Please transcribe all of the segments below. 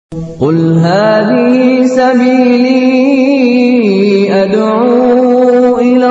قُلْ هَٰذِهِ سَبِيلِي أَدْعُو إِلَى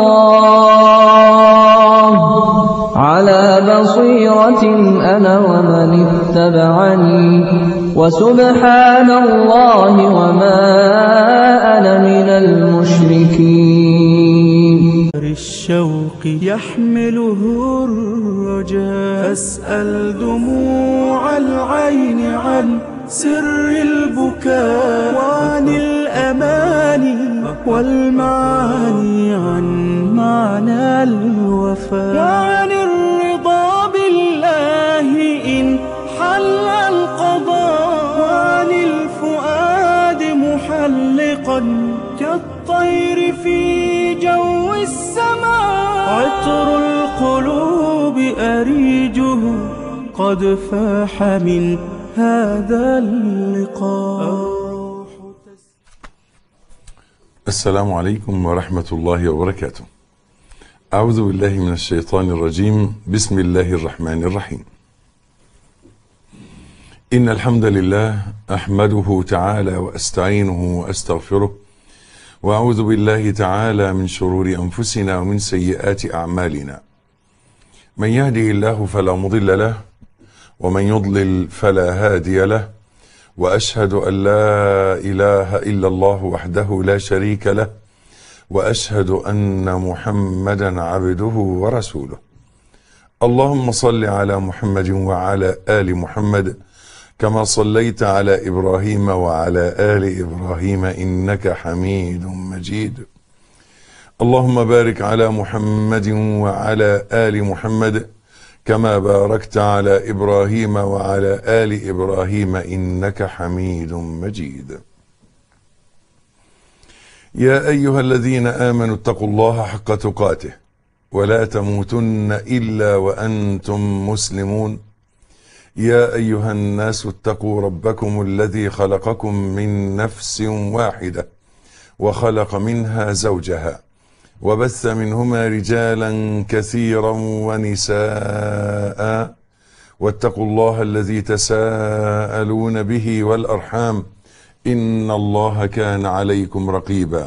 اللَّهِ ۚ عَلَىٰ بَصِيرَةٍ أَنَا وَمَنِ اتَّبَعَنِي ۖ وَسُبْحَانَ اللَّهِ وَمَا أَنَا مِنَ الْمُشْرِكِينَ الشوق يحمله الرجاء أسأل دموع العين عن سر البكاء وعن الأماني والمعاني عن معنى الوفاء وعن الرضا بالله إن حل القضاء وعن الفؤاد محلقا كالطير في جو السماء عطر القلوب أريجه قد فاح من هذا اللقاء السلام عليكم ورحمة الله وبركاته. أعوذ بالله من الشيطان الرجيم، بسم الله الرحمن الرحيم. إن الحمد لله أحمده تعالى وأستعينه وأستغفره، وأعوذ بالله تعالى من شرور أنفسنا ومن سيئات أعمالنا. من يهده الله فلا مضل له، ومن يضلل فلا هادي له. واشهد ان لا اله الا الله وحده لا شريك له واشهد ان محمدا عبده ورسوله اللهم صل على محمد وعلى ال محمد كما صليت على ابراهيم وعلى ال ابراهيم انك حميد مجيد اللهم بارك على محمد وعلى ال محمد كما باركت على ابراهيم وعلى ال ابراهيم انك حميد مجيد يا ايها الذين امنوا اتقوا الله حق تقاته ولا تموتن الا وانتم مسلمون يا ايها الناس اتقوا ربكم الذي خلقكم من نفس واحده وخلق منها زوجها وبث منهما رجالا كثيرا ونساء واتقوا الله الذي تساءلون به والارحام ان الله كان عليكم رقيبا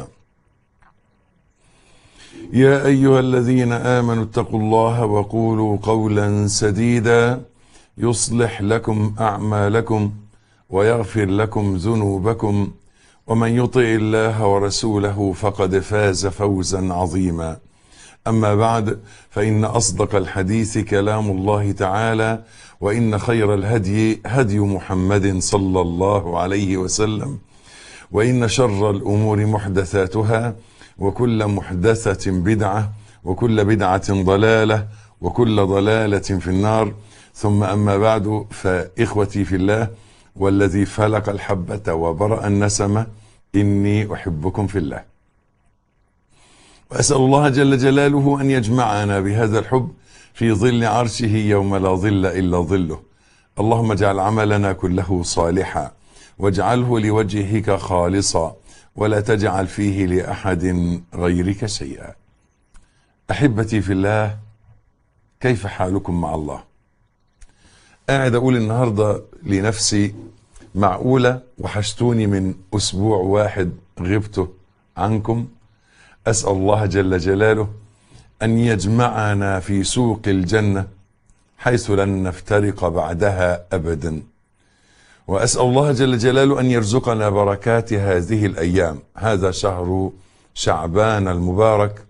يا ايها الذين امنوا اتقوا الله وقولوا قولا سديدا يصلح لكم اعمالكم ويغفر لكم ذنوبكم ومن يطع الله ورسوله فقد فاز فوزا عظيما اما بعد فان اصدق الحديث كلام الله تعالى وان خير الهدي هدي محمد صلى الله عليه وسلم وان شر الامور محدثاتها وكل محدثه بدعه وكل بدعه ضلاله وكل ضلاله في النار ثم اما بعد فاخوتي في الله والذي فلق الحبة وبرأ النسمة إني أحبكم في الله وأسأل الله جل جلاله أن يجمعنا بهذا الحب في ظل عرشه يوم لا ظل إلا ظله اللهم اجعل عملنا كله صالحا واجعله لوجهك خالصا ولا تجعل فيه لأحد غيرك شيئا أحبتي في الله كيف حالكم مع الله قاعد اقول النهارده لنفسي معقوله وحشتوني من اسبوع واحد غبته عنكم اسال الله جل جلاله ان يجمعنا في سوق الجنه حيث لن نفترق بعدها ابدا واسال الله جل جلاله ان يرزقنا بركات هذه الايام هذا شهر شعبان المبارك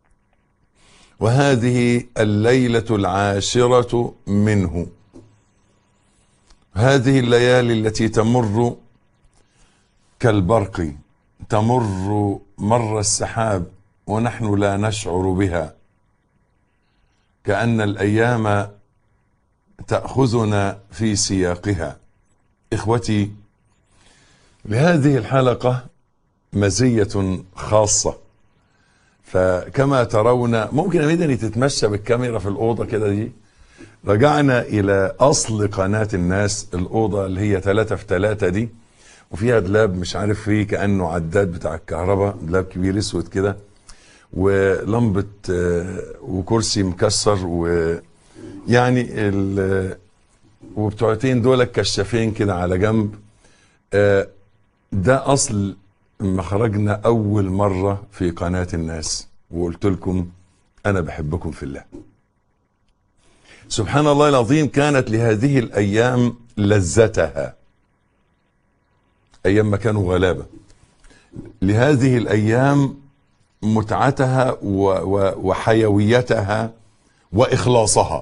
وهذه الليله العاشره منه هذه الليالي التي تمر كالبرق تمر مر السحاب ونحن لا نشعر بها كأن الأيام تأخذنا في سياقها إخوتي لهذه الحلقة مزية خاصة فكما ترون ممكن يا مدني تتمشى بالكاميرا في الأوضة كده دي رجعنا الى اصل قناة الناس الاوضة اللي هي 3 في 3 دي وفيها دلاب مش عارف فيه كانه عداد بتاع الكهرباء دلاب كبير اسود كده ولمبة آه، وكرسي مكسر ويعني ال- وبتوعتين دول كشافين كده على جنب آه، ده اصل ما خرجنا اول مره في قناه الناس وقلت لكم انا بحبكم في الله سبحان الله العظيم كانت لهذه الايام لذتها ايام ما كانوا غلابه لهذه الايام متعتها و و وحيويتها واخلاصها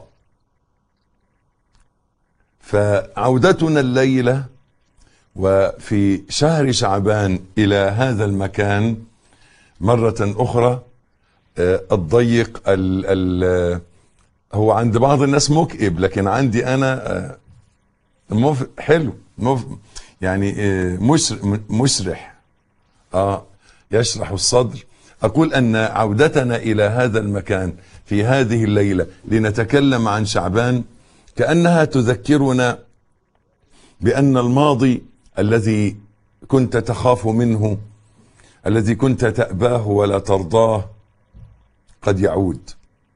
فعودتنا الليله وفي شهر شعبان الى هذا المكان مره اخرى آه، الضيق ال ال هو عند بعض الناس مكئب لكن عندي انا آه، مف حلو مف يعني آه، مشر مشرح اه يشرح الصدر اقول ان عودتنا الى هذا المكان في هذه الليله لنتكلم عن شعبان كانها تذكرنا بان الماضي الذي كنت تخاف منه الذي كنت تأباه ولا ترضاه قد يعود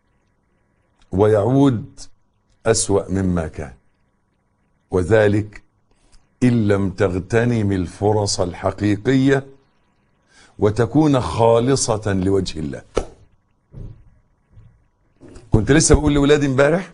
ويعود أسوأ مما كان وذلك إن لم تغتنم الفرص الحقيقية وتكون خالصة لوجه الله كنت لسه بقول لولادي امبارح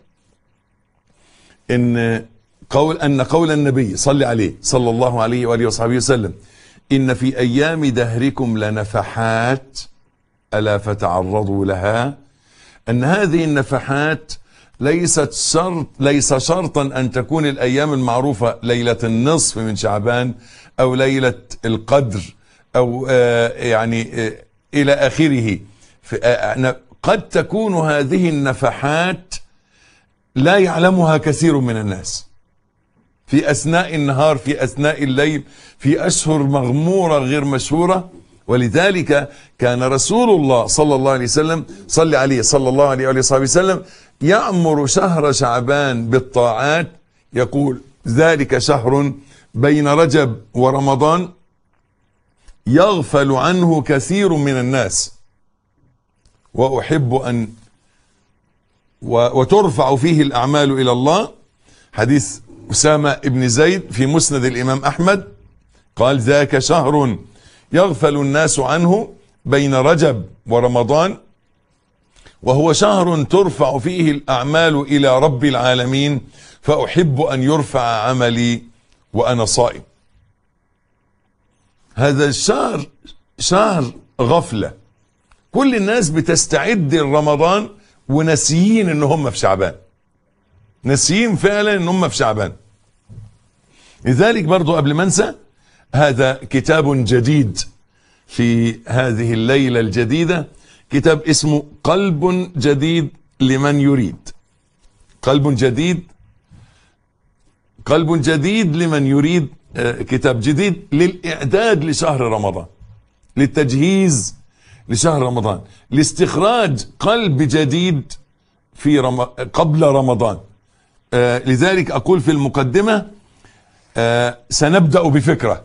ان قول ان قول النبي صلى عليه صلى الله عليه واله وصحبه وسلم ان في ايام دهركم لنفحات الا فتعرضوا لها ان هذه النفحات ليست شرط ليس شرطا ان تكون الايام المعروفه ليله النصف من شعبان او ليله القدر او آه يعني آه الى اخره في- آه، قد تكون هذه النفحات لا يعلمها كثير من الناس في اثناء النهار في اثناء الليل في اشهر مغموره غير مشهوره ولذلك كان رسول الله صلى الله عليه وسلم صلى عليه صلى الله عليه وآله وصحبه وسلم يأمر شهر شعبان بالطاعات يقول ذلك شهر بين رجب ورمضان يغفل عنه كثير من الناس وأحب أن و- وترفع فيه الأعمال إلى الله حديث أسامة بن زيد في مسند الإمام أحمد قال ذاك شهر يغفل الناس عنه بين رجب ورمضان وهو شهر ترفع فيه الأعمال إلى رب العالمين فأحب أن يرفع عملي وأنا صائم هذا الشهر شهر غفلة كل الناس بتستعد لرمضان وناسيين ان هم في شعبان ناسيين فعلا ان هم في شعبان لذلك برضو قبل ما انسى هذا كتاب جديد في هذه الليلة الجديدة كتاب اسمه قلب جديد لمن يريد قلب جديد قلب جديد لمن يريد آه، كتاب جديد للإعداد لشهر رمضان للتجهيز لشهر رمضان لاستخراج قلب جديد في رم... قبل رمضان آه لذلك أقول في المقدمة آه سنبدأ بفكرة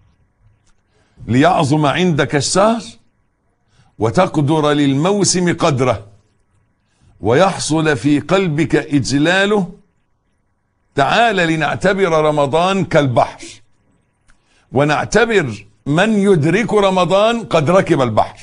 ليعظم عندك الشهر وتقدر للموسم قدره ويحصل في قلبك إجلاله تعال لنعتبر رمضان كالبحر ونعتبر من يدرك رمضان قد ركب البحر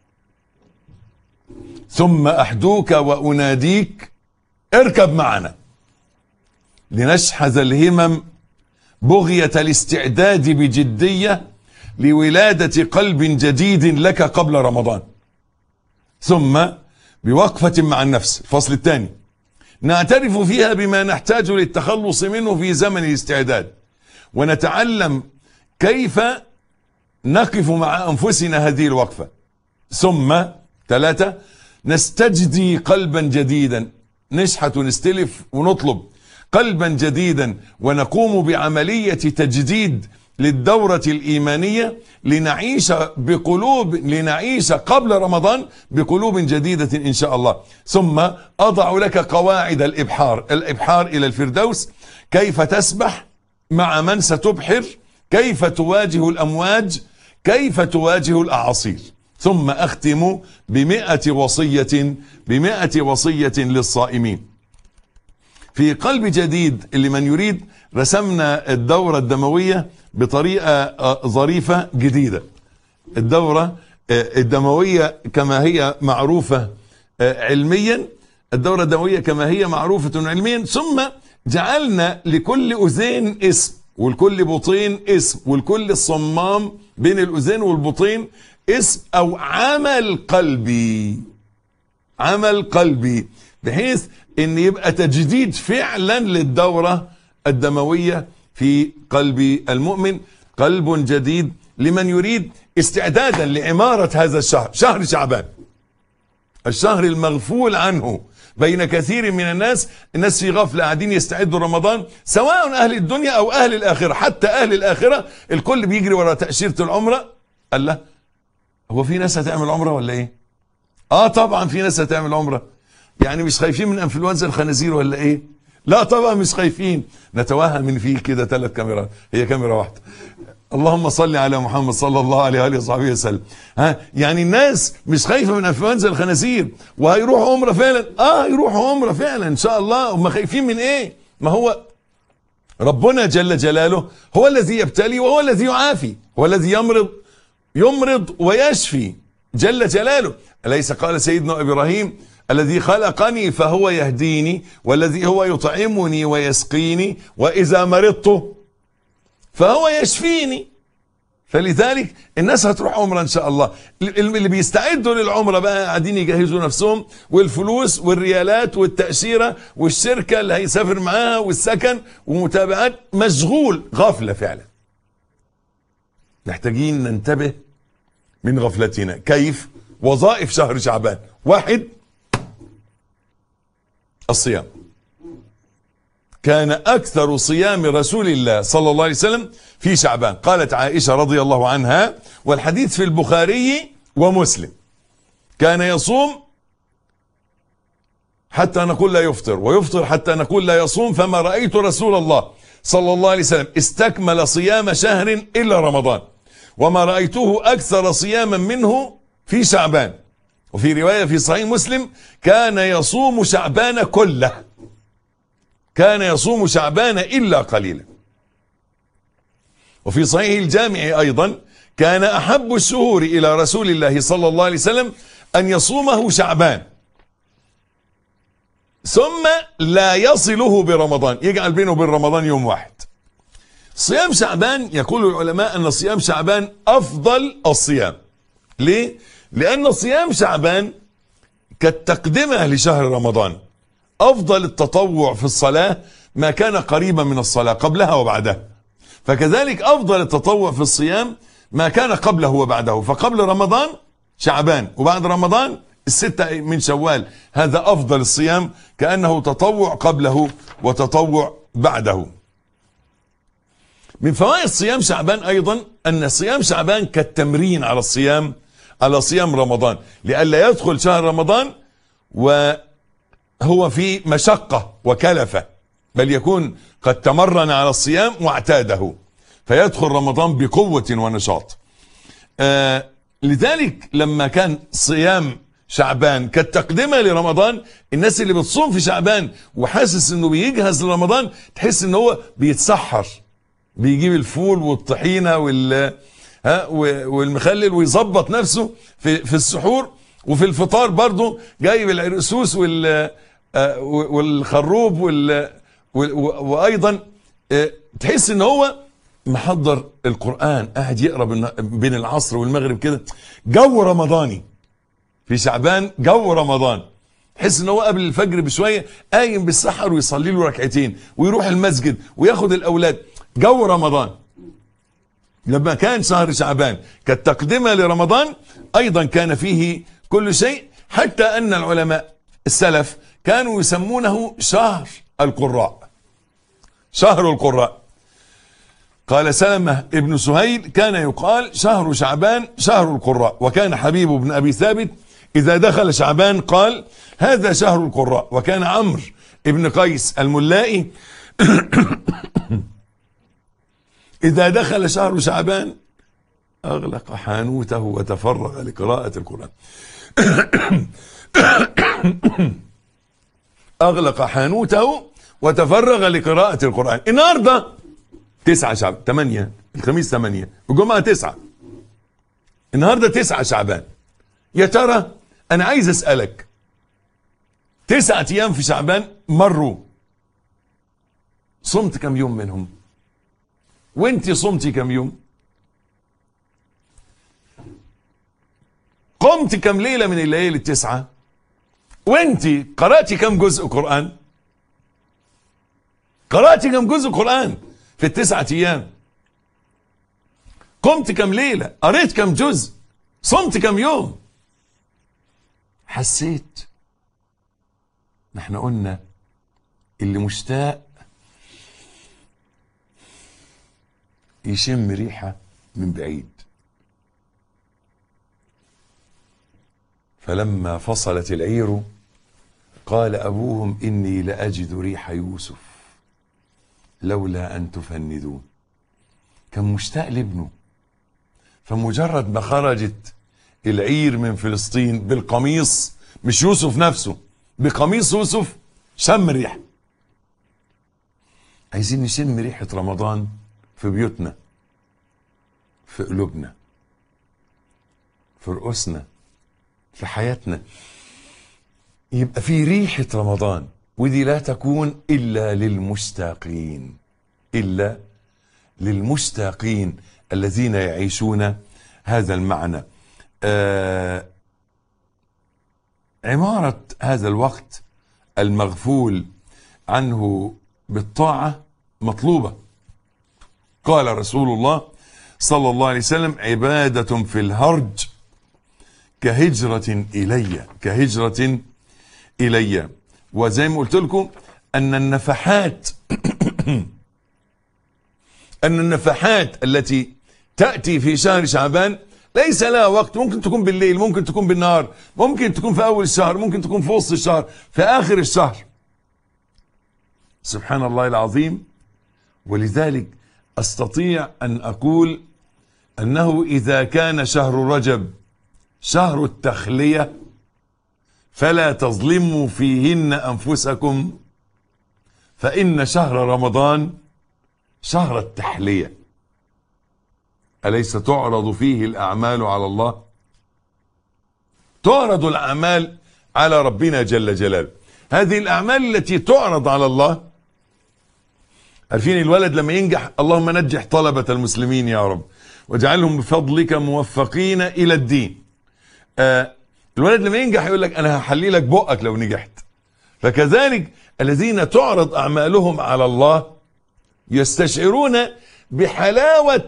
ثم أحدوك وأناديك اركب معنا لنشحذ الهمم بغية الاستعداد بجدية لولادة قلب جديد لك قبل رمضان ثم بوقفة مع النفس الفصل الثاني نعترف فيها بما نحتاج للتخلص منه في زمن الاستعداد ونتعلم كيف نقف مع أنفسنا هذه الوقفة ثم ثلاثة نستجدي قلبا جديدا نشحت ونستلف ونطلب قلبا جديدا ونقوم بعملية تجديد للدورة الإيمانية لنعيش بقلوب لنعيش قبل رمضان بقلوب جديدة إن شاء الله ثم أضع لك قواعد الإبحار الإبحار إلى الفردوس كيف تسبح مع من ستبحر كيف تواجه الأمواج كيف تواجه الأعاصير ثم أختم بمئة وصية بمئة وصية للصائمين في قلب جديد اللي من يريد رسمنا الدورة الدموية بطريقة آه، ظريفة جديدة الدورة آه، الدموية كما هي معروفة آه، علميا الدورة الدموية كما هي معروفة علميا ثم جعلنا لكل أذين اسم ولكل بطين اسم ولكل صمام بين الأذين والبطين اسم أو عمل قلبي عمل قلبي بحيث ان يبقى تجديد فعلا للدورة الدموية في قلب المؤمن قلب جديد لمن يريد استعدادا لعمارة هذا الشهر شهر شعبان الشهر المغفول عنه بين كثير من الناس الناس في غفلة قاعدين يستعدوا رمضان سواء أهل الدنيا أو أهل الآخرة حتى أهل الآخرة الكل بيجري ورا تأشيرة العمرة قال له هو في ناس هتعمل عمرة ولا ايه اه طبعا في ناس هتعمل عمرة يعني مش خايفين من انفلونزا الخنازير ولا ايه لا طبعا مش خايفين نتوهم من فيه كده ثلاث كاميرات هي كاميرا واحدة اللهم صل على محمد صلى الله عليه واله وصحبه وسلم ها يعني الناس مش خايفه من انفلونزا الخنازير وهيروحوا عمره فعلا اه يروحوا عمره فعلا ان شاء الله هم خايفين من ايه ما هو ربنا جل جلاله هو الذي يبتلي وهو الذي يعافي هو الذي يمرض يمرض ويشفي جل جلاله أليس قال سيدنا إبراهيم الذي خلقني فهو يهديني والذي هو يطعمني ويسقيني وإذا مرضت فهو يشفيني فلذلك الناس هتروح عمره ان شاء الله اللي بيستعدوا للعمره بقى قاعدين يجهزوا نفسهم والفلوس والريالات والتاشيره والشركه اللي هيسافر معاها والسكن ومتابعات مشغول غفله فعلا محتاجين ننتبه من غفلتنا كيف وظائف شهر شعبان واحد الصيام كان أكثر صيام رسول الله صلى الله عليه وسلم في شعبان قالت عائشة رضي الله عنها والحديث في البخاري ومسلم كان يصوم حتى نقول لا يفطر ويفطر حتى نقول لا يصوم فما رأيت رسول الله صلى الله عليه وسلم استكمل صيام شهر إلا رمضان وما رأيته أكثر صياما منه في شعبان وفي رواية في صحيح مسلم كان يصوم شعبان كله كان يصوم شعبان إلا قليلا وفي صحيح الجامع أيضا كان أحب الشهور إلى رسول الله صلى الله عليه وسلم أن يصومه شعبان ثم لا يصله برمضان يجعل بينه وبين رمضان يوم واحد صيام شعبان يقول العلماء أن صيام شعبان أفضل الصيام ليه؟ لأن صيام شعبان كالتقدمة لشهر رمضان أفضل التطوع في الصلاة ما كان قريبا من الصلاة قبلها وبعدها فكذلك أفضل التطوع في الصيام ما كان قبله وبعده فقبل رمضان شعبان وبعد رمضان الستة من شوال هذا أفضل الصيام كأنه تطوع قبله وتطوع بعده من فوائد صيام شعبان أيضا أن صيام شعبان كالتمرين على الصيام على صيام رمضان لئلا يدخل شهر رمضان وهو في مشقة وكلفة بل يكون قد تمرن على الصيام واعتاده فيدخل رمضان بقوة ونشاط آه لذلك لما كان صيام شعبان كالتقدمة لرمضان الناس اللي بتصوم في شعبان وحاسس انه بيجهز لرمضان تحس ان هو بيتسحر بيجيب الفول والطحينة وال ها والمخلل ويظبط نفسه في في السحور وفي الفطار برضه جايب العرقسوس وال والخروب وال وايضا تحس ان هو محضر القرآن قاعد يقرا بين العصر والمغرب كده جو رمضاني في شعبان جو رمضان تحس ان هو قبل الفجر بشويه قايم بالسحر ويصلي له ركعتين ويروح المسجد وياخد الاولاد جو رمضان لما كان شهر شعبان كالتقدمة لرمضان أيضا كان فيه كل شيء حتى أن العلماء السلف كانوا يسمونه شهر القراء شهر القراء قال سلمة ابن سهيل كان يقال شهر شعبان شهر القراء وكان حبيب بن أبي ثابت إذا دخل شعبان قال هذا شهر القراء وكان عمرو ابن قيس الملائي إذا دخل شهر شعبان أغلق حانوته وتفرغ لقراءة القرآن أغلق حانوته وتفرغ لقراءة القرآن النهاردة تسعة شعب ثمانية الخميس ثمانية الجمعة تسعة النهاردة تسعة شعبان يا ترى أنا عايز أسألك تسعة أيام في شعبان مروا صمت كم يوم منهم وانت صمتي كم يوم قمت كم ليلة من الليالي التسعة وانت قرأتي كم جزء قرآن قرأتي كم جزء قرآن في التسعة أيام قمت كم ليلة قريت كم جزء صمت كم يوم حسيت احنا قلنا اللي مشتاق يشم ريحة من بعيد فلما فصلت العير قال أبوهم إني لأجد ريح يوسف لولا أن تفندون كان مشتاق لابنه فمجرد ما خرجت العير من فلسطين بالقميص مش يوسف نفسه بقميص يوسف شم ريحه عايزين نشم ريحة رمضان في بيوتنا في قلوبنا في رؤوسنا في حياتنا يبقى في ريحة رمضان ودي لا تكون إلا للمشتاقين إلا للمشتاقين الذين يعيشون هذا المعنى آه عمارة هذا الوقت المغفول عنه بالطاعة مطلوبة قال رسول الله صلى الله عليه وسلم عبادة في الهرج كهجرة إلي كهجرة إلي وزي ما قلت لكم أن النفحات أن النفحات التي تأتي في شهر شعبان ليس لها وقت ممكن تكون بالليل ممكن تكون بالنهار ممكن تكون في أول الشهر ممكن تكون في وسط الشهر في آخر الشهر سبحان الله العظيم ولذلك أستطيع أن أقول أنه إذا كان شهر رجب شهر التخلية فلا تظلموا فيهن أنفسكم فإن شهر رمضان شهر التحلية أليس تعرض فيه الأعمال على الله تعرض الأعمال على ربنا جل جلاله هذه الأعمال التي تعرض على الله عارفين الولد لما ينجح اللهم نجح طلبة المسلمين يا رب واجعلهم بفضلك موفقين إلى الدين آه الولد لما ينجح يقول لك أنا هحلي لك بقك لو نجحت فكذلك الذين تعرض أعمالهم على الله يستشعرون بحلاوة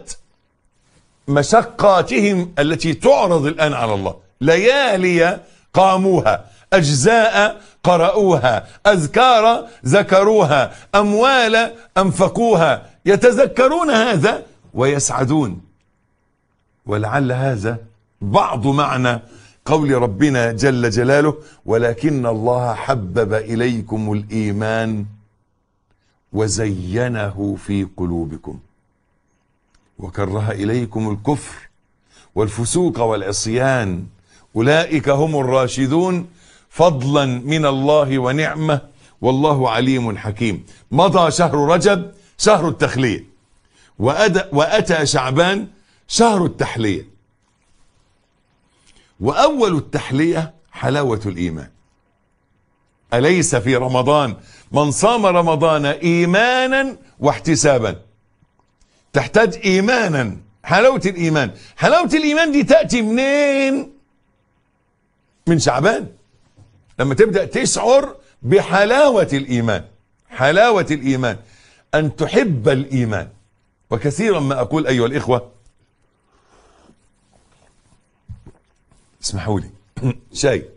مشقاتهم التي تعرض الآن على الله ليالي قاموها أجزاء قرأوها أذكار ذكروها أموال أنفقوها يتذكرون هذا ويسعدون ولعل هذا بعض معنى قول ربنا جل جلاله ولكن الله حبب إليكم الإيمان وزينه في قلوبكم وكره إليكم الكفر والفسوق والعصيان أولئك هم الراشدون فضلا من الله ونعمة والله عليم حكيم مضى شهر رجب شهر التخلية وأتى شعبان شهر التحلية وأول التحلية حلاوة الإيمان أليس في رمضان من صام رمضان إيمانا واحتسابا تحتاج إيمانا حلاوة الإيمان حلاوة الإيمان دي تأتي منين من شعبان لما تبدأ تشعر بحلاوة الإيمان حلاوة الإيمان أن تحب الإيمان وكثيرا ما أقول أيها الإخوة اسمحوا لي شاي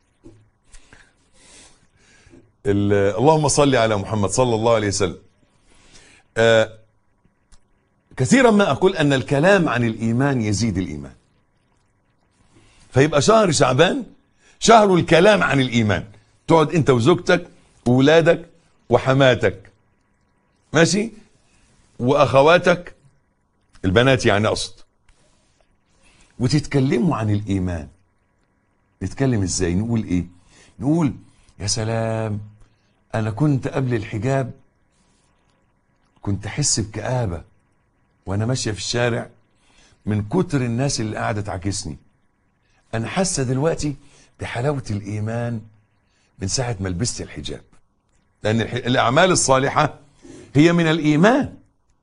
اللهم صل على محمد صلى الله عليه وسلم آه كثيرا ما أقول أن الكلام عن الإيمان يزيد الإيمان فيبقى شهر شعبان شهر الكلام عن الإيمان تقعد أنت وزوجتك وولادك وحماتك ماشي وأخواتك البنات يعني أقصد وتتكلموا عن الإيمان نتكلم إزاي نقول إيه نقول يا سلام أنا كنت قبل الحجاب كنت أحس بكآبة وانا ماشيه في الشارع من كتر الناس اللي قاعده تعاكسني انا حاسه دلوقتي بحلاوه الايمان من ساعه ما لبست الحجاب لان الح- الاعمال الصالحه هي من الايمان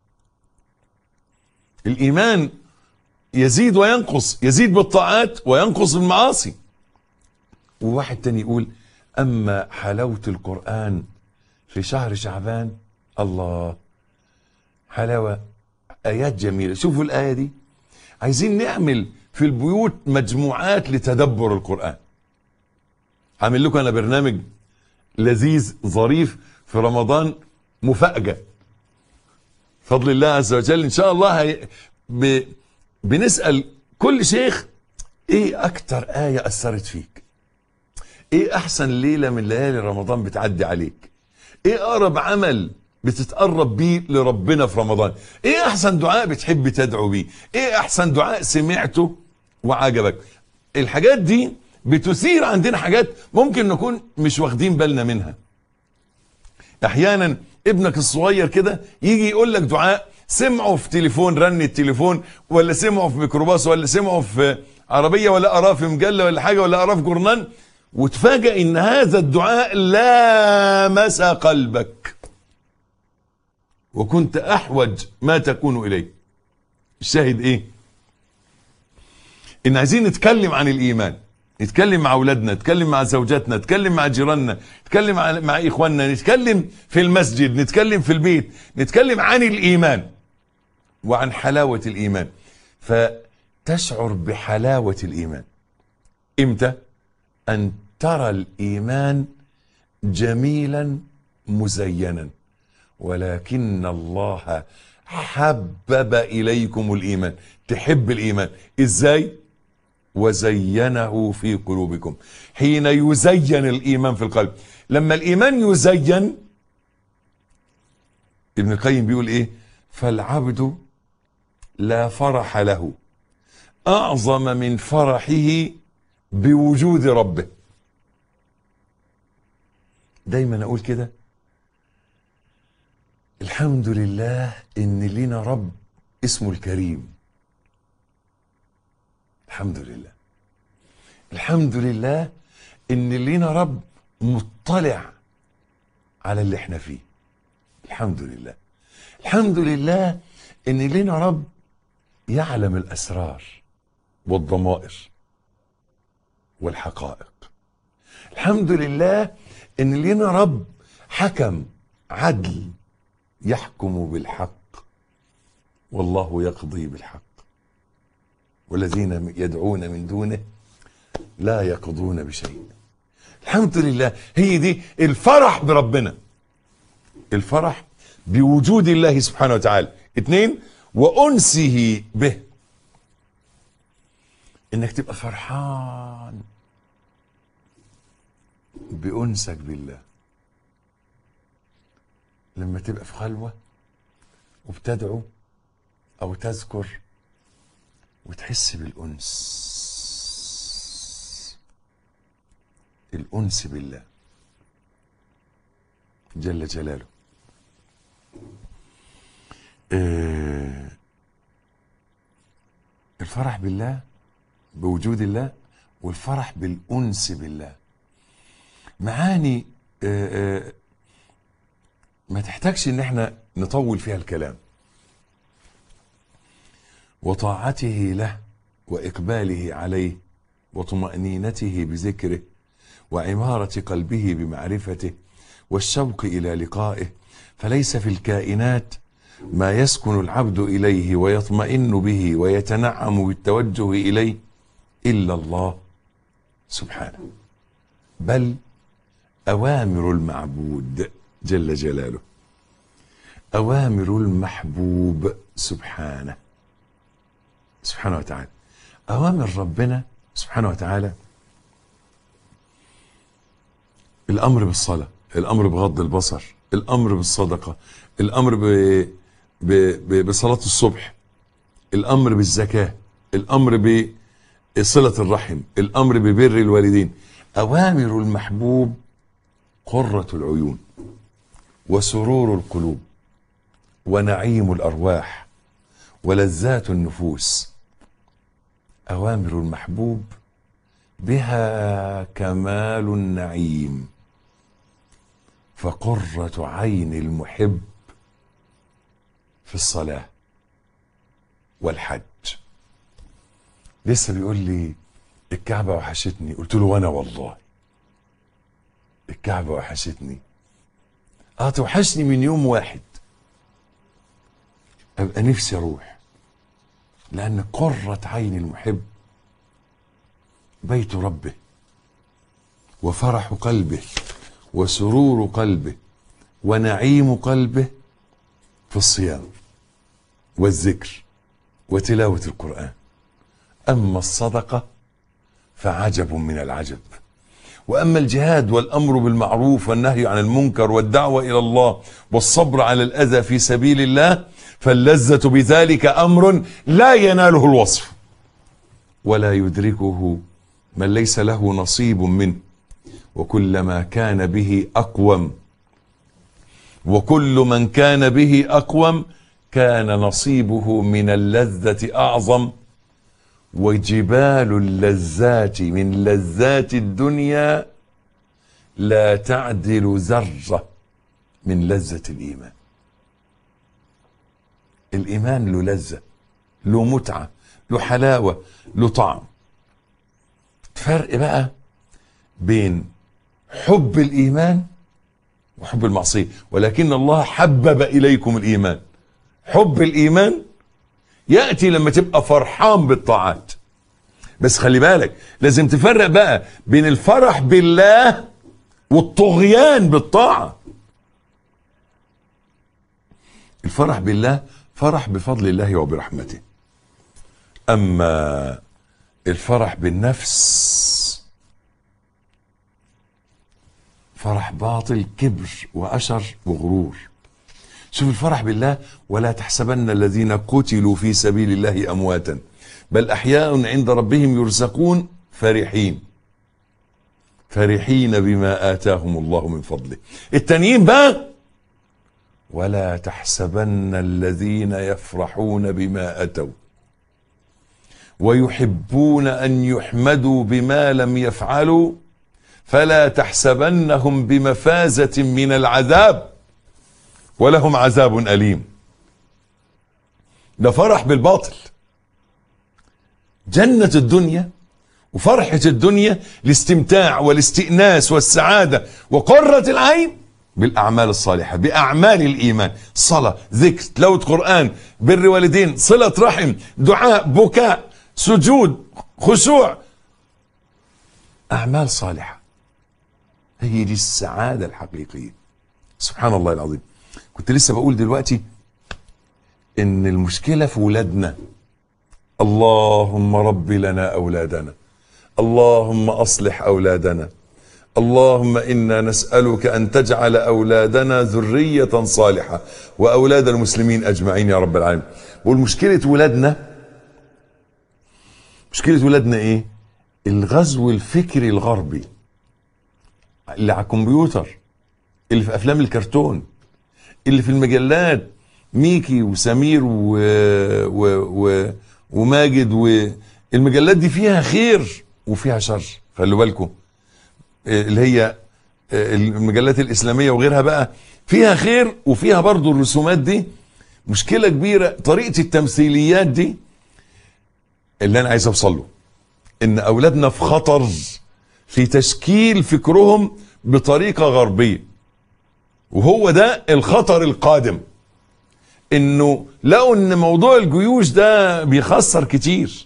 الايمان يزيد وينقص يزيد بالطاعات وينقص بالمعاصي وواحد تاني يقول اما حلاوه القران في شهر شعبان الله حلاوه ايات جميله شوفوا الايه دي عايزين نعمل في البيوت مجموعات لتدبر القران عامل لكم انا برنامج لذيذ ظريف في رمضان مفاجاه فضل الله عز وجل ان شاء الله هي ب... بنسال كل شيخ ايه اكتر ايه اثرت فيك ايه احسن ليله من ليالي رمضان بتعدي عليك ايه اقرب عمل بتتقرب بيه لربنا في رمضان ايه احسن دعاء بتحب تدعو بيه ايه احسن دعاء سمعته وعجبك الحاجات دي بتثير عندنا حاجات ممكن نكون مش واخدين بالنا منها احيانا ابنك الصغير كده يجي يقول لك دعاء سمعه في تليفون رن التليفون ولا سمعه في ميكروباص ولا سمعه في عربيه ولا قراه في مجله ولا حاجه ولا قراه في جورنال وتفاجئ ان هذا الدعاء لامس قلبك وكنت احوج ما تكون اليه الشاهد ايه ان عايزين نتكلم عن الايمان نتكلم مع اولادنا نتكلم مع زوجاتنا نتكلم مع جيراننا نتكلم مع, مع اخواننا نتكلم في المسجد نتكلم في البيت نتكلم عن الايمان وعن حلاوة الايمان فتشعر بحلاوة الايمان امتى ان ترى الايمان جميلا مزينا ولكن الله حبب اليكم الايمان تحب الايمان ازاي وزينه في قلوبكم حين يزين الايمان في القلب لما الايمان يزين ابن القيم بيقول ايه فالعبد لا فرح له اعظم من فرحه بوجود ربه دايما اقول كده الحمد لله ان لنا رب اسمه الكريم الحمد لله الحمد لله ان لينا رب مطلع على اللي احنا فيه الحمد لله الحمد لله ان لينا رب يعلم الاسرار والضمائر والحقائق الحمد لله ان لينا رب حكم عدل يحكم بالحق والله يقضي بالحق والذين يدعون من دونه لا يقضون بشيء الحمد لله هي دي الفرح بربنا الفرح بوجود الله سبحانه وتعالى اثنين وانسه به انك تبقى فرحان بانسك بالله لما تبقى في خلوه وبتدعو او تذكر وتحس بالأنس الأنس بالله جل جلاله آه، الفرح بالله بوجود الله والفرح بالأنس بالله معاني آه، آه، ما تحتاجش ان احنا نطول فيها الكلام وطاعته له واقباله عليه وطمانينته بذكره وعماره قلبه بمعرفته والشوق الى لقائه فليس في الكائنات ما يسكن العبد اليه ويطمئن به ويتنعم بالتوجه اليه الا الله سبحانه بل اوامر المعبود جل جلاله اوامر المحبوب سبحانه سبحانه وتعالى أوامر ربنا سبحانه وتعالى الأمر بالصلاة الأمر بغض البصر الأمر بالصدقة الأمر ب... ب... ب... بصلاة الصبح الأمر بالزكاة الأمر بصلة الرحم الأمر ببر الوالدين أوامر المحبوب قرة العيون وسرور القلوب ونعيم الأرواح ولذات النفوس أوامر المحبوب بها كمال النعيم فقرة عين المحب في الصلاة والحج لسه بيقول لي الكعبة وحشتني قلت له وانا والله الكعبة وحشتني اه توحشني من يوم واحد ابقى نفسي اروح لان قرة عين المحب بيت ربه وفرح قلبه وسرور قلبه ونعيم قلبه في الصيام والذكر وتلاوة القرآن أما الصدقة فعجب من العجب وأما الجهاد والأمر بالمعروف والنهي عن المنكر والدعوة إلى الله والصبر على الأذى في سبيل الله فاللذة بذلك أمر لا يناله الوصف ولا يدركه من ليس له نصيب منه وكلما كان به أقوم وكل من كان به أقوم كان نصيبه من اللذة أعظم وجبال اللذات من لذات الدنيا لا تعدل ذرة من لذة الإيمان الإيمان له لذة له متعة له حلاوة له طعم فرق بقى بين حب الإيمان وحب المعصية ولكن الله حبب إليكم الإيمان حب الإيمان يأتي لما تبقى فرحان بالطاعات بس خلي بالك لازم تفرق بقى بين الفرح بالله والطغيان بالطاعة الفرح بالله فرح بفضل الله وبرحمته أما الفرح بالنفس فرح باطل كبر وأشر وغرور شوف الفرح بالله ولا تحسبن الذين قتلوا في سبيل الله أمواتا بل أحياء عند ربهم يرزقون فرحين فرحين بما آتاهم الله من فضله التانيين بقى ولا تحسبن الذين يفرحون بما أتوا ويحبون أن يحمدوا بما لم يفعلوا فلا تحسبنهم بمفازة من العذاب ولهم عذاب أليم ده فرح بالباطل جنة الدنيا وفرحة الدنيا الاستمتاع والاستئناس والسعادة وقرة العين بالأعمال الصالحة بأعمال الإيمان صلاة ذكر تلاوة قرآن بر والدين صلة رحم دعاء بكاء سجود خشوع أعمال صالحة هي دي السعادة الحقيقية سبحان الله العظيم كنت لسه بقول دلوقتي ان المشكلة في ولادنا اللهم رب لنا أولادنا اللهم أصلح أولادنا اللهم إنا نسألك أن تجعل أولادنا ذرية صالحة وأولاد المسلمين أجمعين يا رب العالمين والمشكلة ولادنا مشكلة ولادنا إيه الغزو الفكري الغربي اللي على الكمبيوتر اللي في أفلام الكرتون اللي في المجلات ميكي وسمير و... و... و... وماجد والمجلات دي فيها خير وفيها شر خلوا بالكم اللي هي المجلات الإسلامية وغيرها بقى فيها خير وفيها برضو الرسومات دي مشكلة كبيرة طريقة التمثيليات دي اللي أنا عايز أوصل له إن أولادنا في خطر في تشكيل فكرهم بطريقة غربية وهو ده الخطر القادم انه لقوا ان موضوع الجيوش ده بيخسر كتير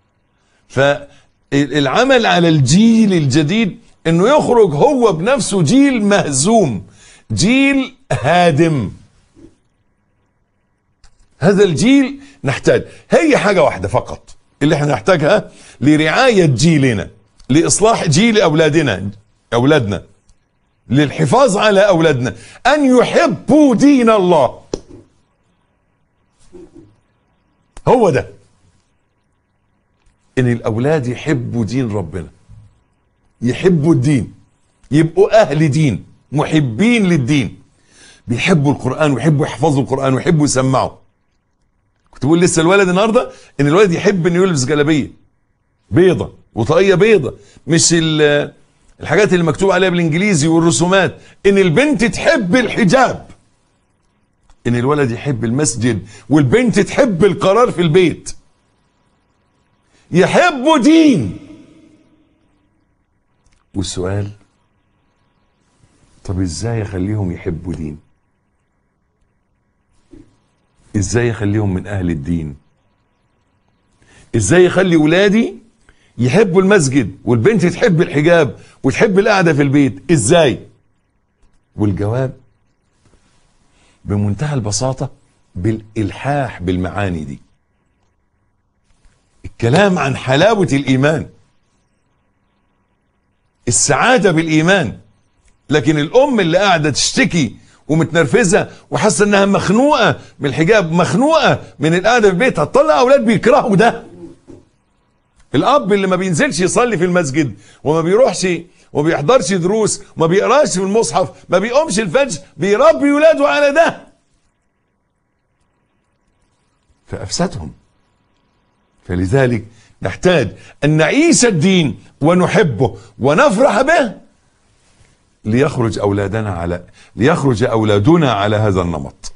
فالعمل على الجيل الجديد انه يخرج هو بنفسه جيل مهزوم جيل هادم هذا الجيل نحتاج هي حاجة واحدة فقط اللي احنا نحتاجها لرعاية جيلنا لإصلاح جيل أولادنا أولادنا للحفاظ على أولادنا أن يحبوا دين الله هو ده ان الاولاد يحبوا دين ربنا يحبوا الدين يبقوا اهل دين محبين للدين بيحبوا القران ويحبوا يحفظوا القران ويحبوا يسمعوا كنت بقول لسه الولد النهارده ان الولد يحب انه يلبس جلابيه بيضه وطاقيه بيضه مش ال- الحاجات اللي مكتوب عليها بالانجليزي والرسومات ان البنت تحب الحجاب ان الولد يحب المسجد والبنت تحب القرار في البيت يحبوا دين والسؤال طب ازاي اخليهم يحبوا دين ازاي اخليهم من اهل الدين ازاي اخلي ولادي يحبوا المسجد والبنت تحب الحجاب وتحب القعده في البيت ازاي والجواب بمنتهى البساطه بالالحاح بالمعاني دي الكلام عن حلاوه الايمان السعاده بالايمان لكن الام اللي قاعده تشتكي ومتنرفزه وحاسه انها مخنوقه من الحجاب مخنوقه من القعده في بيتها تطلع اولاد بيكرهوا ده الاب اللي ما بينزلش يصلي في المسجد وما بيروحش وما بيحضرش دروس وما بيقراش في المصحف ما بيقومش الفجر بيربي ولاده على ده فافسدهم فلذلك نحتاج ان نعيش الدين ونحبه ونفرح به ليخرج اولادنا على ليخرج اولادنا على هذا النمط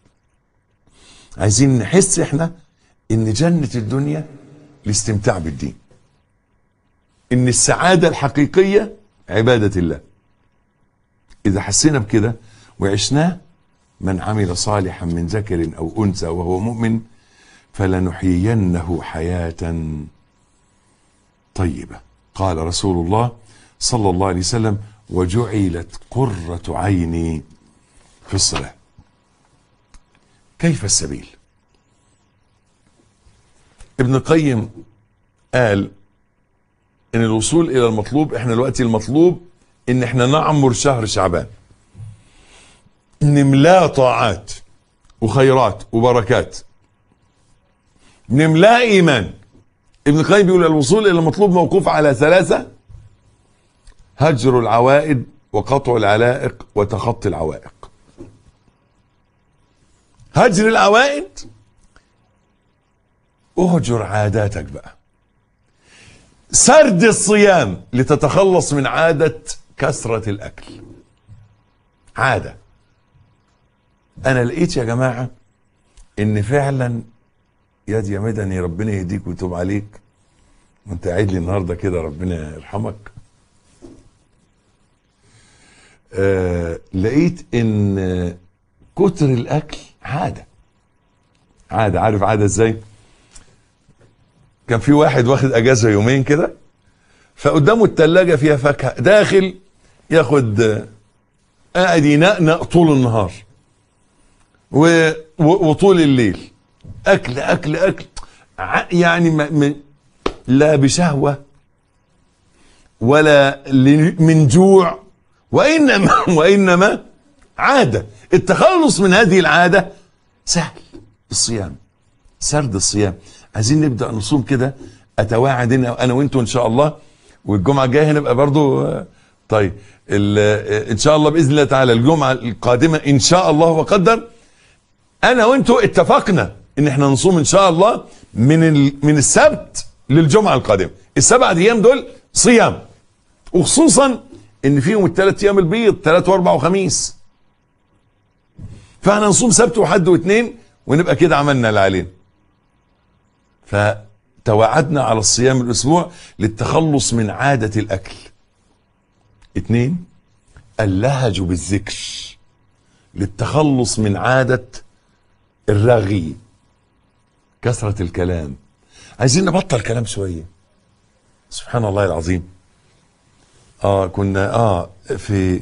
عايزين نحس احنا ان جنة الدنيا الاستمتاع بالدين ان السعادة الحقيقية عبادة الله اذا حسينا بكده وعشناه من عمل صالحا من ذكر او انثى وهو مؤمن فلنحيينه حياة طيبة قال رسول الله صلى الله عليه وسلم وجعلت قرة عيني في الصلاة كيف السبيل ابن القيم قال ان الوصول الى المطلوب احنا دلوقتي المطلوب ان احنا نعمر شهر شعبان نملاه طاعات وخيرات وبركات نملاه ايمان ابن القيم بيقول الوصول الى المطلوب موقوف على ثلاثه هجر العوائد وقطع العلائق وتخطي العوائق هجر العوائد اهجر عاداتك بقى سرد الصيام لتتخلص من عادة كثرة الأكل عادة أنا لقيت يا جماعة إن فعلا يا دي يا مدني ربنا يهديك ويتوب عليك وانت قاعد لي النهارده كده ربنا يرحمك آه لقيت ان آه، كتر الاكل عاده عاده عارف عاده ازاي كان في واحد واخد اجازه يومين كده فقدامه التلاجة فيها فاكهه داخل ياخد آه، قاعد ينقنق طول النهار و... و... وطول الليل اكل اكل اكل ع- يعني ما... ما... لا بشهوه ولا ل- من جوع وانما وانما عاده التخلص من هذه العاده سهل الصيام سرد الصيام عايزين نبدا نصوم كده اتواعد انا انا وانتوا ان شاء الله والجمعه الجايه هنبقى برضو آه، طيب ال- آه، ان شاء الله باذن الله تعالى الجمعه القادمه ان شاء الله وقدر انا وانتوا اتفقنا ان احنا نصوم ان شاء الله من ال... من السبت للجمعه القادمه السبع ايام دول صيام وخصوصا ان فيهم الثلاث ايام البيض ثلاث واربع وخميس فاحنا نصوم سبت وحد واثنين ونبقى كده عملنا اللي علينا فتوعدنا على الصيام الاسبوع للتخلص من عاده الاكل اثنين اللهج بالذكر للتخلص من عاده الرغي كثرة الكلام عايزين نبطل كلام شوية سبحان الله العظيم اه كنا اه في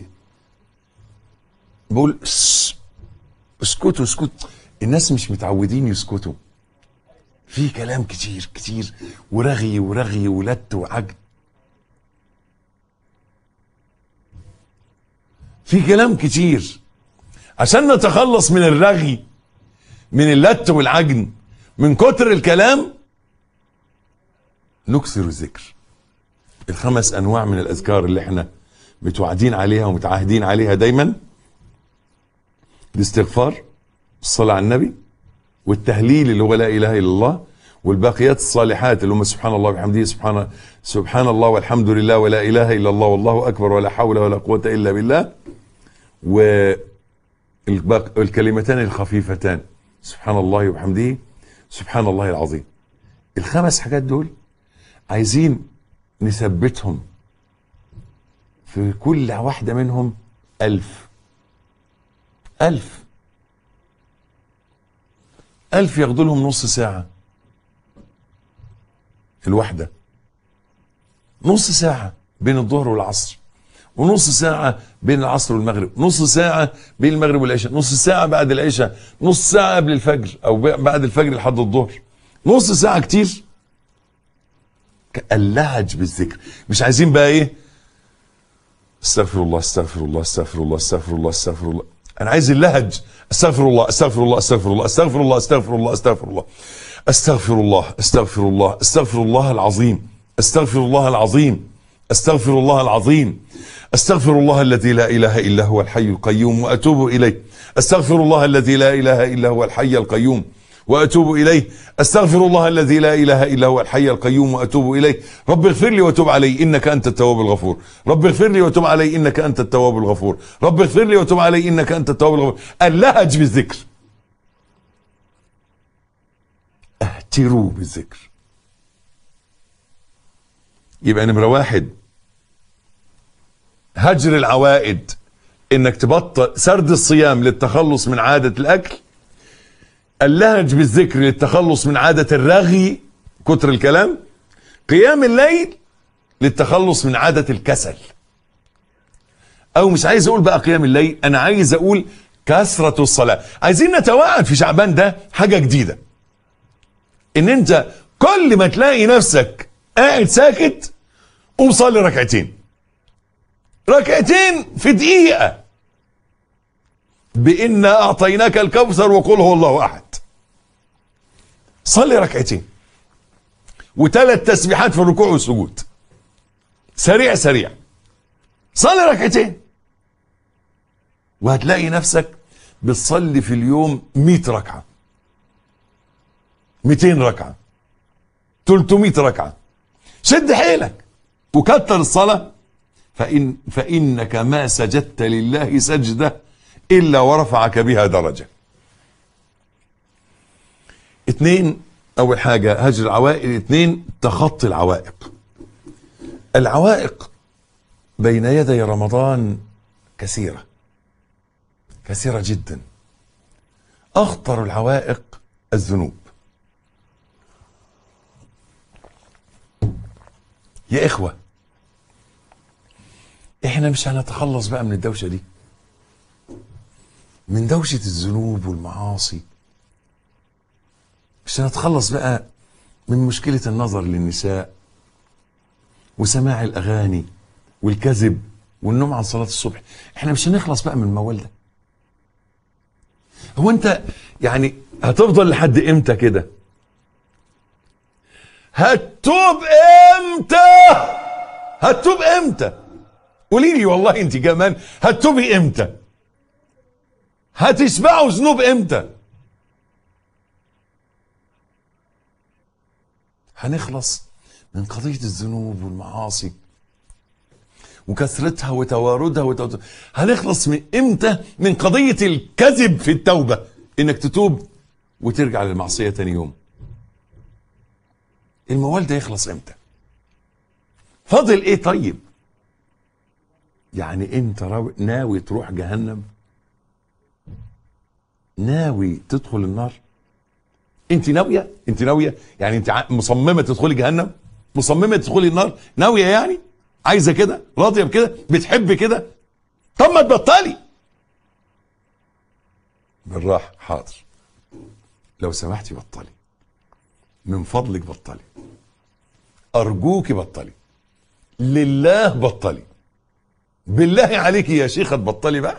بقول "س- اسكتوا اسكتوا الناس مش متعودين يسكتوا في كلام كتير كتير ورغي ورغي ولت وعجن في كلام كتير عشان نتخلص من الرغي من اللت والعجن من كتر الكلام نكثر الذكر الخمس انواع من الاذكار اللي احنا متوعدين عليها ومتعاهدين عليها دايما الاستغفار الصلاة على النبي والتهليل اللي هو لا اله الا الله والباقيات الصالحات اللي هم سبحان الله وبحمده سبحان سبحان الله والحمد لله ولا اله الا الله والله اكبر ولا حول ولا قوه الا بالله والكلمتان الخفيفتان سبحان الله وبحمده سبحان الله العظيم الخمس حاجات دول عايزين نثبتهم في كل واحدة منهم ألف ألف ألف ياخدوا لهم نص ساعة الواحدة نص ساعة بين الظهر والعصر ونص ساعة بين العصر والمغرب نص ساعة بين المغرب والعشاء نص ساعة بعد العشاء نص ساعة قبل الفجر أو بعد الفجر لحد الظهر نص ساعة كتير اللهج بالذكر مش عايزين بقى ايه استغفر الله استغفر الله استغفر الله استغفر الله استغفر الله انا عايز اللهج استغفر الله استغفر الله استغفر الله استغفر الله استغفر الله استغفر الله استغفر الله استغفر الله استغفر الله العظيم استغفر الله العظيم استغفر الله العظيم استغفر الله الذي لا اله الا هو الحي القيوم واتوب اليه استغفر الله الذي لا اله الا هو الحي القيوم واتوب اليه استغفر الله الذي لا اله الا هو الحي القيوم واتوب اليه رب اغفر لي وتب علي انك انت التواب الغفور رب اغفر لي وتب علي انك انت التواب الغفور رب اغفر لي وتب علي انك انت التواب الغفور اللهج بالذكر اهتروا بالذكر يبقى نمرة واحد هجر العوائد انك تبطل سرد الصيام للتخلص من عادة الاكل اللهج بالذكر للتخلص من عادة الرغي كتر الكلام قيام الليل للتخلص من عادة الكسل او مش عايز اقول بقى قيام الليل انا عايز اقول كثرة الصلاة عايزين نتوعد في شعبان ده حاجة جديدة ان انت كل ما تلاقي نفسك قاعد ساكت قوم صلي ركعتين ركعتين في دقيقة بإنا أعطيناك الكوثر وقل هو الله أحد صلي ركعتين وثلاث تسبيحات في الركوع والسجود سريع سريع صلي ركعتين وهتلاقي نفسك بتصلي في اليوم 100 ركعة 200 ركعة 300 ركعة شد حيلك وكتر الصلاة فإن فإنك ما سجدت لله سجدة إلا ورفعك بها درجة اتنين أول حاجة هجر العوائق اتنين تخطي العوائق العوائق بين يدي رمضان كثيرة كثيرة جدا أخطر العوائق الذنوب يا إخوة إحنا مش هنتخلص بقى من الدوشة دي من دوشة الذنوب والمعاصي مش هنتخلص بقى من مشكلة النظر للنساء وسماع الأغاني والكذب والنوم عن صلاة الصبح احنا مش هنخلص بقى من الموال ده هو انت يعني هتفضل لحد امتى كده هتتوب امتى هتتوب امتى قولي لي والله انت كمان هتتوبي امتى هتشبعوا ذنوب امتى هنخلص من قضية الذنوب والمعاصي وكثرتها وتواردها وتوت... هنخلص من امتى من قضية الكذب في التوبة انك تتوب وترجع للمعصية تاني يوم الموال ده يخلص امتى فاضل ايه طيب يعني انت راو... ناوي تروح جهنم ناوي تدخل النار انت ناويه انت ناويه يعني انت ع- مصممه تدخلي جهنم مصممه تدخلي النار ناويه يعني عايزه كده راضيه بكده بتحبي كده طب ما تبطلي بالراحه حاضر لو سمحتي بطلي من فضلك بطلي ارجوك بطلي لله بطلي بالله عليك يا شيخه تبطلي بقى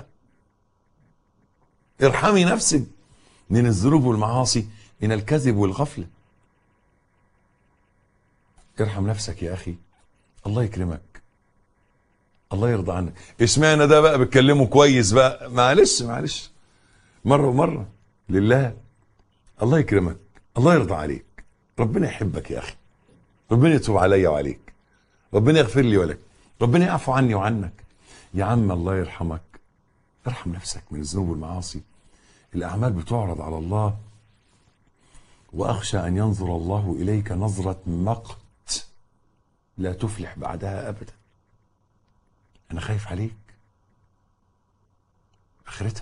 ارحمي نفسك من الذنوب والمعاصي من الكذب والغفلة ارحم نفسك يا أخي الله يكرمك الله يرضى عنك اشمعنى ده بقى بتكلمه كويس بقى معلش معلش مرة ومرة لله الله يكرمك الله يرضى عليك ربنا يحبك يا اخي ربنا يتوب عليا وعليك ربنا يغفر لي ولك ربنا يعفو عني وعنك يا عم الله يرحمك ارحم نفسك من الذنوب والمعاصي الاعمال بتعرض على الله واخشى ان ينظر الله اليك نظره مقت لا تفلح بعدها ابدا انا خايف عليك اخرتها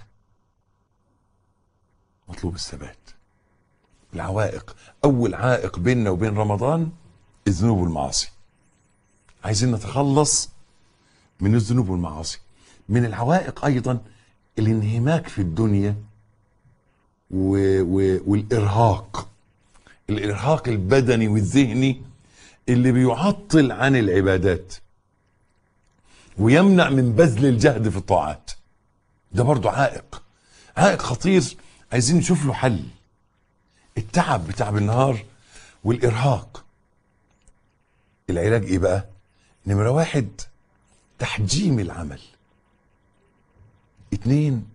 مطلوب الثبات العوائق اول عائق بيننا وبين رمضان الذنوب والمعاصي عايزين نتخلص من الذنوب والمعاصي من العوائق ايضا الانهماك في الدنيا و... و... والارهاق الارهاق البدني والذهني اللي بيعطل عن العبادات ويمنع من بذل الجهد في الطاعات ده برضو عائق عائق خطير عايزين نشوف له حل التعب بتاع بالنهار والارهاق العلاج ايه بقى نمرة واحد تحجيم العمل اتنين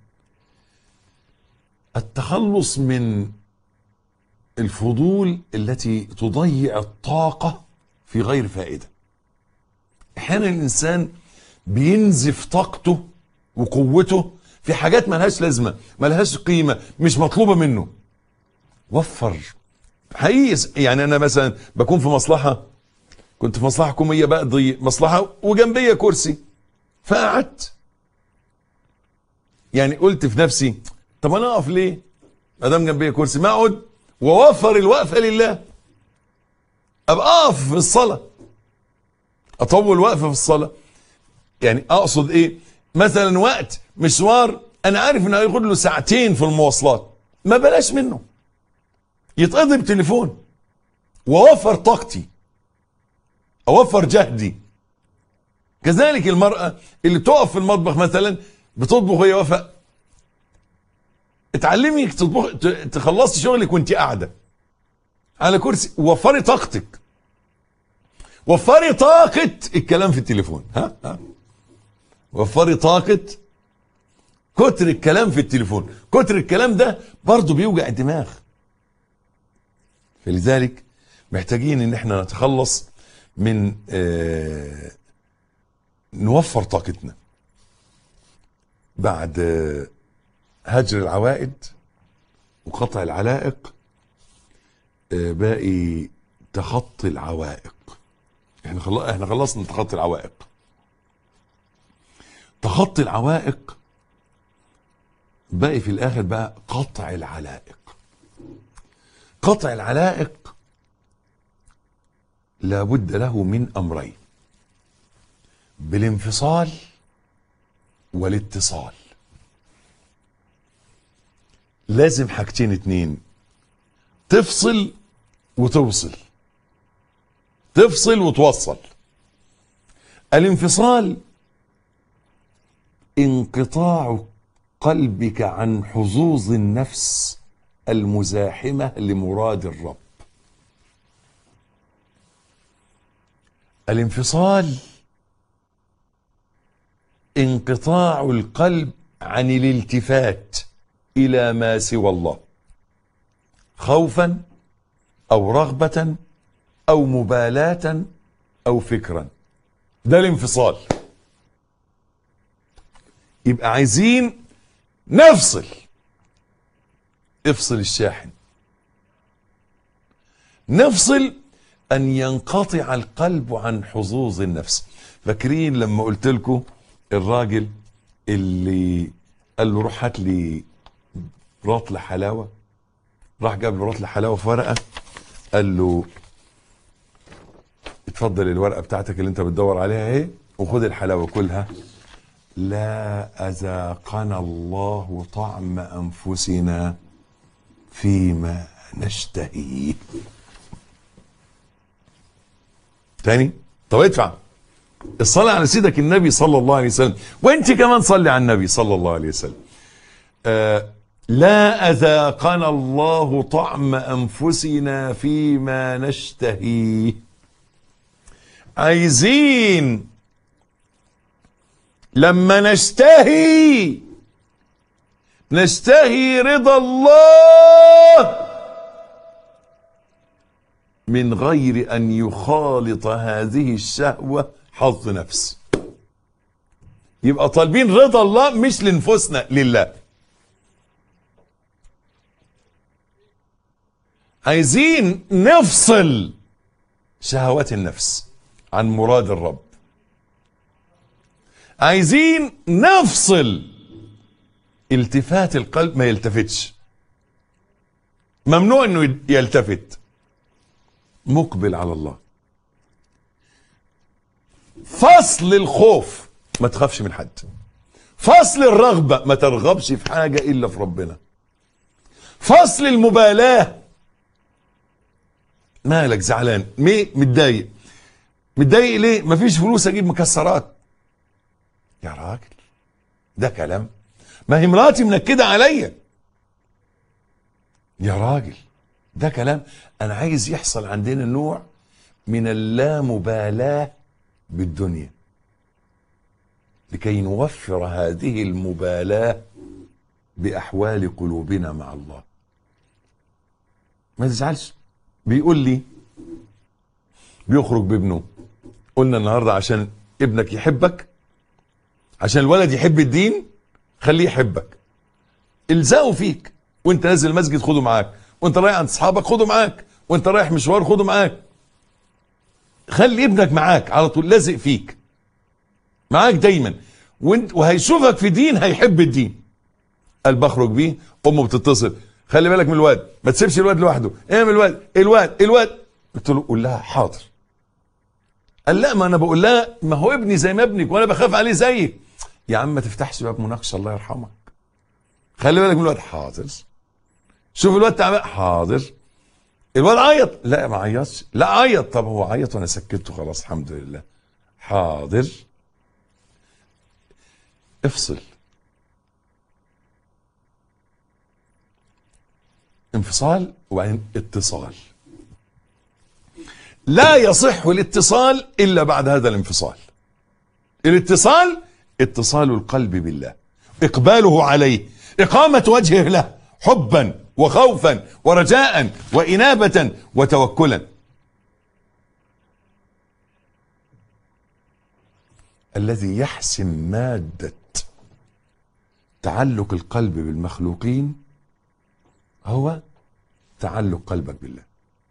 التخلص من الفضول التي تضيع الطاقة في غير فائدة احيانا الانسان بينزف طاقته وقوته في حاجات ملهاش لازمة ملهاش قيمة مش مطلوبة منه وفر حقيقي يعني انا مثلا بكون في مصلحة كنت في مصلحة حكومية بقضي مصلحة وجنبية كرسي فقعدت يعني قلت في نفسي طب انا اقف ليه ما دام جنبية كرسي ما اقعد واوفر الوقفة لله ابقى اقف في الصلاة اطول وقفة في الصلاة يعني اقصد ايه مثلا وقت مشوار انا عارف انه هياخد له ساعتين في المواصلات ما بلاش منه يتقضي بتليفون واوفر طاقتي اوفر جهدي كذلك المرأة اللي تقف في المطبخ مثلا بتطبخ وهي واقفة اتعلمي تطبخ ت- تخلصي شغلك وانت قاعدة على كرسي وفري طاقتك وفري طاقة الكلام في التليفون ها ها وفري طاقة كتر الكلام في التليفون كتر الكلام ده برضه بيوجع الدماغ فلذلك محتاجين ان احنا نتخلص من آه نوفر طاقتنا بعد آه هجر العوائد وقطع العلائق آه باقي تخطي العوائق احنا خل... احنا خلصنا تخطي العوائق تخطي العوائق باقي في الاخر بقى قطع العلائق قطع العلائق لابد له من امرين بالانفصال والاتصال لازم حاجتين اتنين تفصل وتوصل تفصل وتوصل الانفصال انقطاع قلبك عن حظوظ النفس المزاحمه لمراد الرب الانفصال انقطاع القلب عن الالتفات الى ما سوى الله خوفا او رغبه او مبالاه او فكرا ده الانفصال يبقى عايزين نفصل افصل الشاحن نفصل ان ينقطع القلب عن حظوظ النفس فاكرين لما قلت لكم الراجل اللي قال له روح هات لي رطل حلاوه راح جاب له رطل حلاوه في ورقه قال له اتفضل الورقه بتاعتك اللي انت بتدور عليها اهي وخد الحلاوه كلها لا اذاقنا الله طعم انفسنا فيما نشتهيه تاني طب ادفع الصلاة على سيدك النبي صلى الله عليه وسلم وانت كمان صلي على النبي صلى الله عليه وسلم آه لا أذاقنا الله طعم أنفسنا فيما نشتهيه عايزين لما نشتهي نشتهي رضا الله من غير أن يخالط هذه الشهوة حظ نفس يبقى طالبين رضا الله مش لنفسنا لله عايزين نفصل شهوات النفس عن مراد الرب عايزين نفصل التفات القلب ما يلتفتش ممنوع انه يلتفت مقبل على الله فصل الخوف ما تخافش من حد فصل الرغبة ما ترغبش في حاجة إلا في ربنا فصل المبالاة مالك زعلان مي متضايق متضايق ليه مفيش فلوس اجيب مكسرات يا راجل ده كلام ما هي مراتي منكده عليا يا راجل ده كلام انا عايز يحصل عندنا نوع من اللامبالاه بالدنيا لكي نوفر هذه المبالاه باحوال قلوبنا مع الله ما تزعلش بيقول لي بيخرج بابنه قلنا النهارده عشان ابنك يحبك عشان الولد يحب الدين خليه يحبك الزقه فيك وانت نازل المسجد خده معاك وانت رايح عند اصحابك خده معاك وانت رايح مشوار خده معاك خلي ابنك معاك على طول لازق فيك معاك دايما وانت وهيشوفك في دين هيحب الدين قال بخرج بيه امه بتتصل خلي بالك من الواد ما تسيبش الواد لوحده ايه من الواد الواد الواد قلت له قول لها حاضر قال لا ما انا بقول لها ما هو ابني زي ما ابنك وانا بخاف عليه زيك يا عم ما تفتحش باب مناقشه الله يرحمك خلي بالك من الواد حاضر شوف الواد تعبان حاضر الواد عيط لا ما عيطش لا عيط طب هو عيط وانا سكته خلاص الحمد لله حاضر افصل انفصال وبعدين اتصال لا يصح الاتصال الا بعد هذا الانفصال الاتصال اتصال القلب بالله اقباله عليه اقامه وجهه له حبا وخوفا ورجاء وانابه وتوكلا الذي يحسم ماده تعلق القلب بالمخلوقين هو تعلق قلبك بالله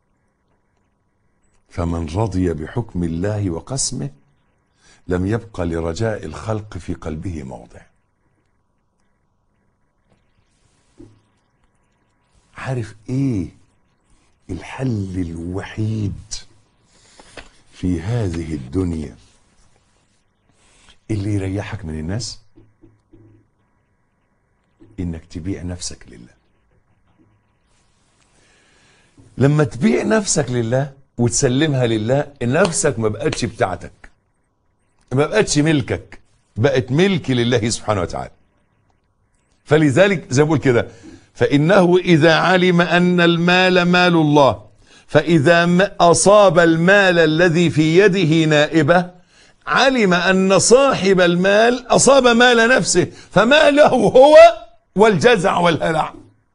فمن رضي بحكم الله وقسمه لم يبق لرجاء الخلق في قلبه موضع عارف ايه الحل الوحيد في هذه الدنيا اللي يريحك من الناس انك تبيع نفسك لله لما تبيع نفسك لله وتسلمها لله نفسك ما بقتش بتاعتك ما بقتش ملكك بقت ملك لله سبحانه وتعالى فلذلك زي ما بقول كده فإنه إذا علم أن المال مال الله فإذا م- أصاب المال الذي في يده نائبة علم أن صاحب المال أصاب مال نفسه فماله هو والجزع والهلع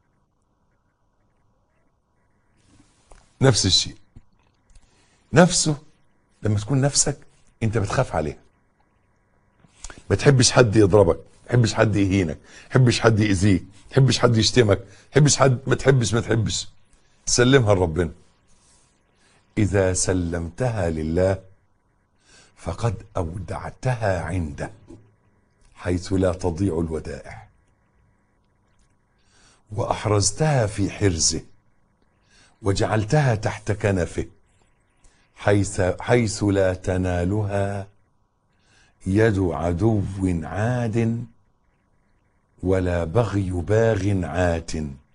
نفس الشيء نفسه لما تكون نفسك انت بتخاف عليها ما تحبش حد يضربك ما تحبش حد يهينك ما تحبش حد يأذيك ما تحبش حد يشتمك ما تحبش حد ما تحبش ما تحبش سلمها لربنا إذا سلمتها لله فقد أودعتها عنده حيث لا تضيع الودائع وأحرزتها في حرزه وجعلتها تحت كنفه حيث حيث لا تنالها يد عدو عاد ولا بغي باغ عات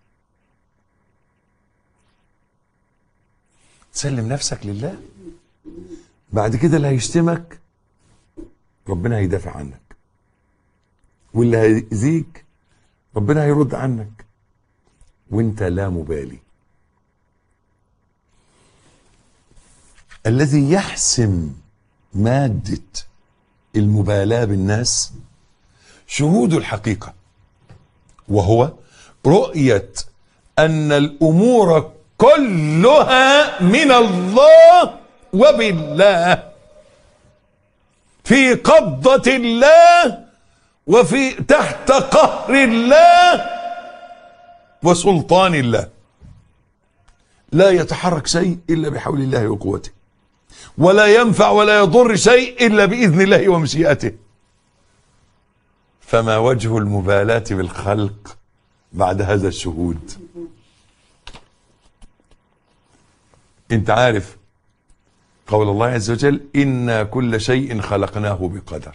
تسلم نفسك لله بعد كده اللي هيشتمك ربنا هيدافع عنك واللي هيأذيك ربنا هيرد عنك وانت لا مبالي الذي يحسم مادة المبالاة بالناس شهود الحقيقة وهو رؤية أن الأمور كلها من الله وبالله في قبضة الله وفي تحت قهر الله وسلطان الله لا يتحرك شيء إلا بحول الله وقوته ولا ينفع ولا يضر شيء إلا بإذن الله ومشيئته فما وجه المبالاة بالخلق بعد هذا الشهود انت عارف قول الله عز وجل إنا كل شيء خلقناه بقدر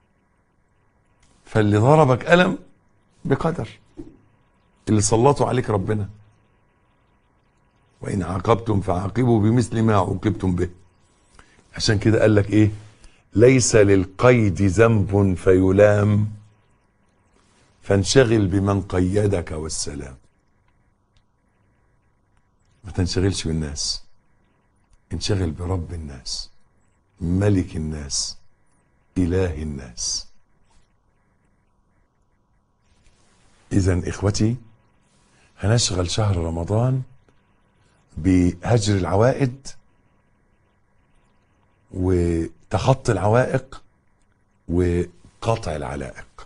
فاللي ضربك ألم بقدر اللي سلطوا عليك ربنا وإن عاقبتم فعاقبوا بمثل ما عوقبتم به عشان كده قال لك إيه ليس للقيد ذنب فيلام فانشغل بمن قيدك والسلام ما تنشغلش بالناس انشغل برب الناس ملك الناس إله الناس إذا إخوتي هنشغل شهر رمضان بهجر العوائد وتخطي العوائق وقطع العلائق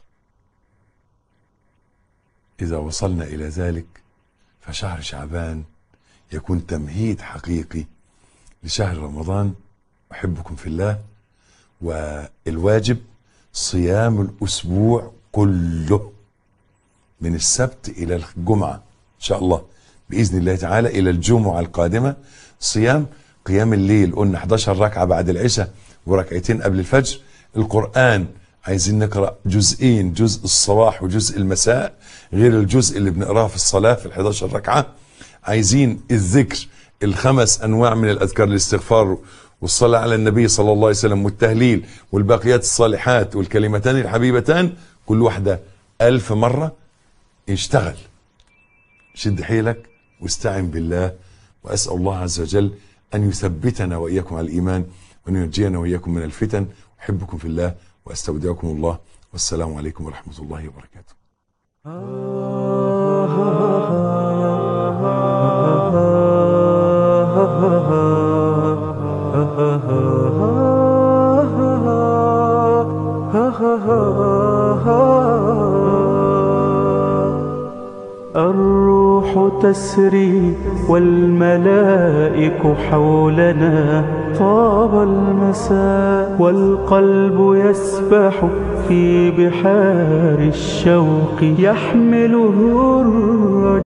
إذا وصلنا إلى ذلك فشهر شعبان يكون تمهيد حقيقي لشهر رمضان أحبكم في الله والواجب صيام الأسبوع كله من السبت إلى الجمعة إن شاء الله بإذن الله تعالى إلى الجمعة القادمة صيام قيام الليل قلنا 11 ركعة بعد العشاء وركعتين قبل الفجر القرآن عايزين نقرأ جزئين جزء الصباح وجزء المساء غير الجزء اللي بنقراه في الصلاة في ال 11 ركعة عايزين الذكر الخمس أنواع من الأذكار الاستغفار والصلاة على النبي صلى الله عليه وسلم والتهليل والباقيات الصالحات والكلمتان الحبيبتان كل واحدة ألف مرة اشتغل شد حيلك واستعن بالله وأسأل الله عز وجل أن يثبتنا وإياكم على الإيمان وأن ينجينا وإياكم من الفتن أحبكم في الله وأستودعكم الله والسلام عليكم ورحمة الله وبركاته الروح تسري والملائك حولنا طاب المساء والقلب يسبح في بحار الشوق يحمله الرجاء